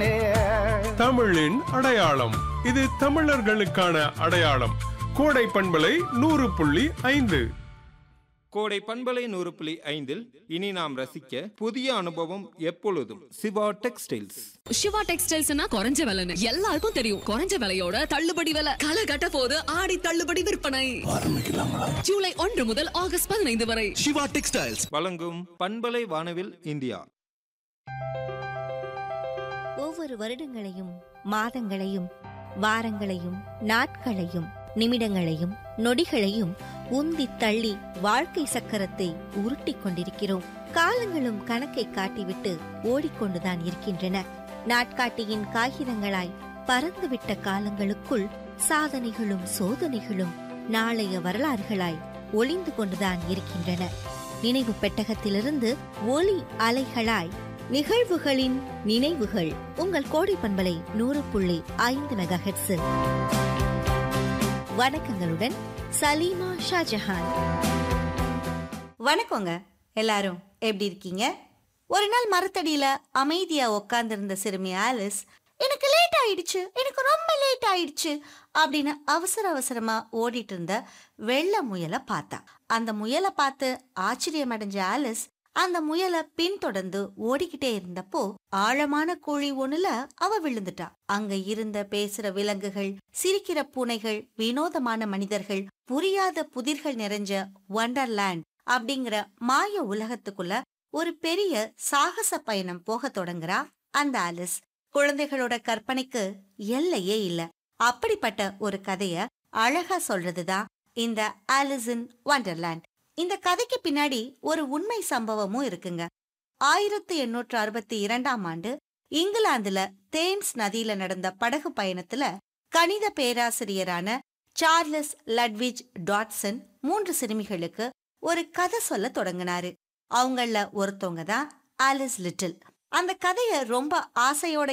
தானே தமிழின் அடையாளம் இது தமிழர்களுக்கான அடையாளம் கோடை பண்பலை நூறு புள்ளி ஐந்து கோடை பண்பலை நூறு புள்ளி ஐந்தில் இனி நாம் ரசிக்க புதிய அனுபவம் எப்பொழுதும் சிவா டெக்ஸ்டைல்ஸ் சிவா டெக்ஸ்டைல்ஸ்னா குறைஞ்ச விலைன்னு எல்லாருக்கும் தெரியும் குறைஞ்ச விலையோட தள்ளுபடி விலை களை கட்ட போது ஆடி தள்ளுபடி விற்பனை ஜூலை ஒன்று முதல் ஆகஸ்ட் பதினைந்து வரை சிவா டெக்ஸ்டைல்ஸ் வழங்கும் பண்பலை வானவில் இந்தியா ஒவ்வொரு வருடங்களையும் மாதங்களையும் வாரங்களையும் நாட்களையும் நிமிடங்களையும் நொடிகளையும் உந்தி தள்ளி வாழ்க்கை சக்கரத்தை உருட்டிக் கொண்டிருக்கிறோம் காலங்களும் கணக்கை காட்டிவிட்டு ஓடிக்கொண்டுதான் இருக்கின்றன நாட்காட்டியின் காகிதங்களாய் பறந்துவிட்ட காலங்களுக்குள் சாதனைகளும் சோதனைகளும் நாளைய வரலாறுகளாய் ஒளிந்து கொண்டுதான் இருக்கின்றன நினைவு பெட்டகத்திலிருந்து ஒலி அலைகளாய் நிகழ்வுகளின் நினைவுகள் உங்கள் கோடை பண்பலை நூறு புள்ளி ஐந்து மெகா வணக்கங்களுடன் சலீமா ஷாஜஹான் வணக்கங்க எல்லாரும் எப்படி இருக்கீங்க ஒரு நாள் மரத்தடியில அமைதியா உட்கார்ந்திருந்த சிறுமி ஆலிஸ் எனக்கு லேட் ஆயிடுச்சு எனக்கு ரொம்ப லேட் ஆயிடுச்சு அப்படின்னு அவசர அவசரமா ஓடிட்டு இருந்த வெள்ள முயலை பார்த்தா அந்த முயலை பார்த்து ஆச்சரியம் அடைஞ்ச ஆலிஸ் அந்த முயலை பின்தொடர்ந்து ஓடிக்கிட்டே இருந்தப்போ ஆழமான குழி ஒண்ணுல அவ விழுந்துட்டா அங்க இருந்த பேசுற விலங்குகள் சிரிக்கிற பூனைகள் வினோதமான மனிதர்கள் புரியாத புதிர்கள் நிறைஞ்ச வண்டர்லேண்ட் அப்படிங்கிற மாய உலகத்துக்குள்ள ஒரு பெரிய சாகச பயணம் போக தொடங்குறா அந்த ஆலிஸ் குழந்தைகளோட கற்பனைக்கு எல்லையே இல்ல அப்படிப்பட்ட ஒரு கதைய அழகா சொல்றதுதான் இந்த ஆலிஸ் இன் வண்டர்லேண்ட் இந்த கதைக்கு பின்னாடி ஒரு உண்மை சம்பவமும் இருக்குங்க ஆயிரத்தி எண்ணூற்று அறுபத்தி இரண்டாம் ஆண்டு இங்கிலாந்துல தேம்ஸ் நதியில நடந்த படகு பயணத்துல கணித பேராசிரியரான சார்லஸ் லட்விஜ் டாட்சன் மூன்று சிறுமிகளுக்கு ஒரு கதை சொல்ல தொடங்கினாரு அவங்கள ஒருத்தவங்க தான் ஆலிஸ் லிட்டில் அந்த கதைய ரொம்ப ஆசையோட